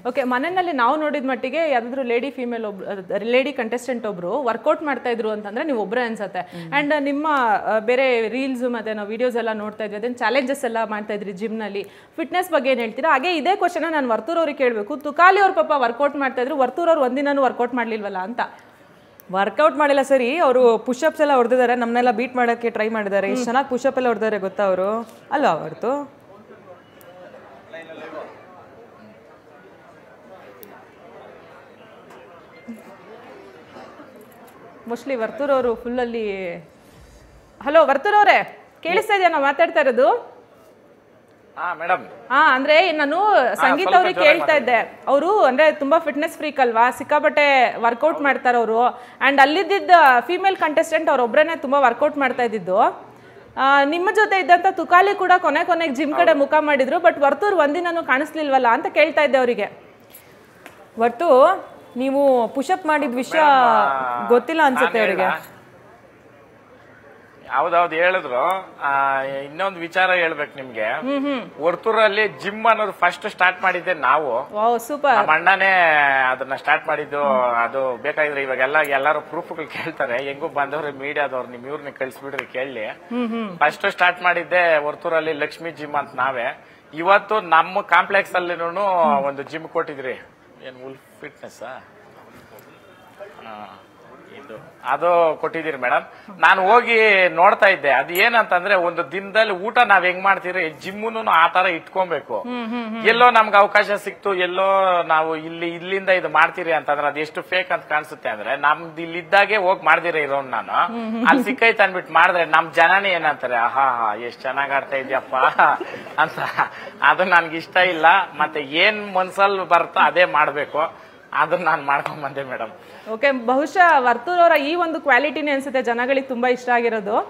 okay ಮನೆಯಲ್ಲಿ ನಾವು ನೋಡಿದ ಮಟ್ಟಿಗೆ ಯಾವ್ದಾದ್ರು ಲೇಡಿ ಫಿಮೇಲ್ ಒಬ್ರು ಲೇಡಿ ಕಂಟೆಸ್ಟೆಂಟ್ ಒಬ್ರು ವರ್ಕೌಟ್ ಮಾಡ್ತಾ ಇದ್ರು ಅಂತಂದ್ರೆ ನೀವು ಒಬ್ಬರೇ ಅನ್ಸುತ್ತೆ ಅಂಡ್ ನಿಮ್ಮ ಆ, ಬೇರೆ ರೀಲ್ಸ್ ಮತ್ತೆ ನಾವು ವಿಡಿಯೋಸ್ ಎಲ್ಲ ನೋಡ್ತಾ ಇದ್ವಿ ಅದೇನು ಚಾಲೆಂಜಸ್ ಎಲ್ಲ ಮಾಡ್ತಾ ಇದ್ರಿ ಜಿಮ್ನಲ್ಲಿ ಫಿಟ್ನೆಸ್ ಬಗ್ಗೆ ಏನು ಹೇಳ್ತೀರಾ ಹಾಗೆ ಇದೇ ಕ್ವಶನ್ ನಾನು ವರ್ತೂರ್ ಅವ್ರಿಗೆ ಕೇಳಬೇಕು ತುಕಾಲಿ ಅವ್ರ ಪಾಪ ವರ್ಕೌಟ್ ಮಾಡ್ತಾ ಇದ್ರು ವರ್ತೂರ್ ಅವ್ರು ಒಂದಿನೂ ವರ್ಕೌಟ್ ಮಾಡ್ಲಿಲ್ವಲ್ಲ ಅಂತ ವರ್ಕೌಟ್ ಮಾಡಿಲ್ಲ ಸರಿ ಅವರು ಪುಷಪ್ಸ್ ಎಲ್ಲ ಹೊಡೆದಿದ್ದಾರೆ ನಮ್ಮನ್ನೆಲ್ಲ ಬೀಟ್ ಮಾಡೋಕ್ಕೆ ಟ್ರೈ ಮಾಡಿದ್ದಾರೆ ಎಷ್ಟು ಚೆನ್ನಾಗಿ ಪುಷಪ್ ಎಲ್ಲ ಹೊಡೆದಾರೆ ಗೊತ್ತಾ ಅವರು ಅಲ್ವಾ ಹೊರತು ಮೋಸ್ಟ್ಲಿ ವರ್ತೂರ್ ಅವರು ಫುಲ್ಲಲ್ಲಿ ಹಲೋ ವರ್ತೂರ್ ಅವರೇ ಕೇಳಿಸ್ತಾ ಇದೆಯಾ ನಾವು ಮಾತಾಡ್ತಾ ಇರೋದು ಹಾ ಮೇಡಮ್ ಹಾ ಅಂದ್ರೆ ನಾನು ಸಂಗೀತ ಸ್ವಲ್ಪ ಅವ್ರಿಗೆ ಜೋರಾಗಿ ಕೇಳ್ತಾ ಇದ್ದೆ ಅವರು ಅಂದ್ರೆ ತುಂಬಾ ಫಿಟ್ನೆಸ್ ಫ್ರೀಕ್ ಅಲ್ವಾ ಸಿಕ್ಕಾಪಟ್ಟೆ ವರ್ಕೌಟ್ ಮಾಡ್ತಾರೆ ಅವರು ಅಂಡ್ ಅಲ್ಲಿದ್ದ ಫಿಮೇಲ್ ಕಂಟೆಸ್ಟೆಂಟ್ ಅವ್ರೊಬ್ರೇನೆ ತುಂಬಾ ವರ್ಕೌಟ್ ಮಾಡ್ತಾ ಇದ್ದಿದ್ದು ಆ, ನಿಮ್ಮ ಜೊತೆ ಇದ್ದಂತ ತುಕಾಲಿ ಕೂಡ ಕೊನೆ ಕೊನೆಗೆ ಜಿಮ್ ಕಡೆ ಮುಖ ಮಾಡಿದ್ರು ಬಟ್ ವರ್ತೂರ್ ಒಂದಿನೂ ಕಾಣಿಸ್ಲಿಲ್ವಲ್ಲ ಅಂತ ಕೇಳ್ತಾ ಇದ್ದೆ ಅವರಿಗೆ ಹೊರ್ತು ನೀವು ಪುಷಪ್ ಮಾಡಿದ ವಿಷಯ ಗೊತ್ತಿಲ್ಲ ಅನ್ಸುತ್ತೆ ಅವರಿಗೆ ಹೌದೌದು ಹೇಳಿದ್ರು ಆ, ಇನ್ನೊಂದು ವಿಚಾರ ಹೇಳ್ಬೇಕು ನಿಮ್ಗೆ ವರ್ತೂರಲ್ಲಿ ಜಿಮ್ ಅನ್ನೋದು ಫಸ್ಟ್ ಸ್ಟಾರ್ಟ್ ಮಾಡಿದ್ದೆ ನಾವು ವಾವ್ ಸೂಪರ್ ನಮ್ಮ ಅಣ್ಣನೇ ಅದನ್ನ ಸ್ಟಾರ್ಟ್ ಮಾಡಿದ್ದು ಅದು ಬೇಕಾಗಿದ್ರೆ ಇವಾಗೆಲ್ಲ ಎಲ್ಲರೂ ಪ್ರೂಫ್ಗಳು ಕೇಳ್ತಾರೆ ಹೆಂಗೂ ಬಂದವ್ರು ಮೀಡಿಯಾದವ್ರು ನಿಮ್ ಇವ್ರನ್ನ ಕಳಿಸ್ಬಿಡ್ರಿ ಕೇಳಿ ಫಸ್ಟ್ ಸ್ಟಾರ್ಟ್ ಮಾಡಿದ್ದೆ ವರ್ತೂರಲ್ಲಿ ಲಕ್ಷ್ಮಿ ಜಿಮ್ ಅಂತ ನಾವೇ ಇವತ್ತು ನಮ್ಮ ಕಾಂಪ್ಲೆಕ್ಸ್ ಅಲ್ಲಿ ಒಂದು ಜಿಮ್ ಕೊಟ್ಟಿದ್ರಿ ಏನ್ ಉಲ್ಫ್ ಫಿಟ್ನೆಸ್ ಇದು ಅದು ಕೊಟ್ಟಿದ್ದೀರಿ ಮೇಡಮ್ ನಾನು ಹೋಗಿ ನೋಡ್ತಾ ಇದ್ದೆ ಅದು ಏನಂತಂದ್ರೆ ಒಂದು ದಿನದಲ್ಲಿ ಊಟ ನಾವ್ ಹೆಂಗ್ ಮಾಡ್ತೀರಿ ಜಿಮ್ಮುನು ಆ ತರ ಇಟ್ಕೊಬೇಕು ಎಲ್ಲೋ ನಮ್ಗೆ ಅವಕಾಶ ಸಿಕ್ತು ಎಲ್ಲೋ ನಾವು ಇಲ್ಲಿ ಇಲ್ಲಿಂದ ಇದು ಮಾಡ್ತೀರಿ ಅಂತಂದ್ರೆ ಅದು ಎಷ್ಟು ಫೇಕ್ ಅಂತ ಕಾಣಿಸುತ್ತೆ ಅಂದ್ರೆ ನಮ್ದು ಇಲ್ಲಿದ್ದಾಗೆ ಹೋಗಿ ಮಾಡ್ದಿರ ಇರೋನ್ ನಾನು ಅಲ್ಲಿ ಸಿಕ್ಕೈತೆ ಅನ್ಬಿಟ್ಟು ಮಾಡಿದ್ರೆ ನಮ್ ಜನನೇ ಏನಂತಾರೆ ಆಹಾ ಹಾ ಎಷ್ಟ್ ಚೆನ್ನಾಗ್ ಆಡ್ತಾ ಇದ್ಯಪ್ಪ ಅಂತ ಅದು ನನ್ಗೆ ಇಷ್ಟ ಇಲ್ಲ ಮತ್ತೆ ಏನ್ ಮನ್ಸಲ್ಲಿ ಬರುತ್ತೋ ಅದೇ ಮಾಡ್ಬೇಕು ಅದನ್ನ ನಾನು ಮಾಡ್ಕೊಂಡ್ ಬಂದೆ ಮೇಡಮ್ ಓಕೆ ಬಹುಶಃ ವರ್ತೂರ್ ಅವರ ಈ ಒಂದು ಕ್ವಾಲಿಟಿನೇ ಅನ್ಸುತ್ತೆ ಜನಗಳಿಗೆ ತುಂಬಾ ಇಷ್ಟ ಆಗಿರೋದು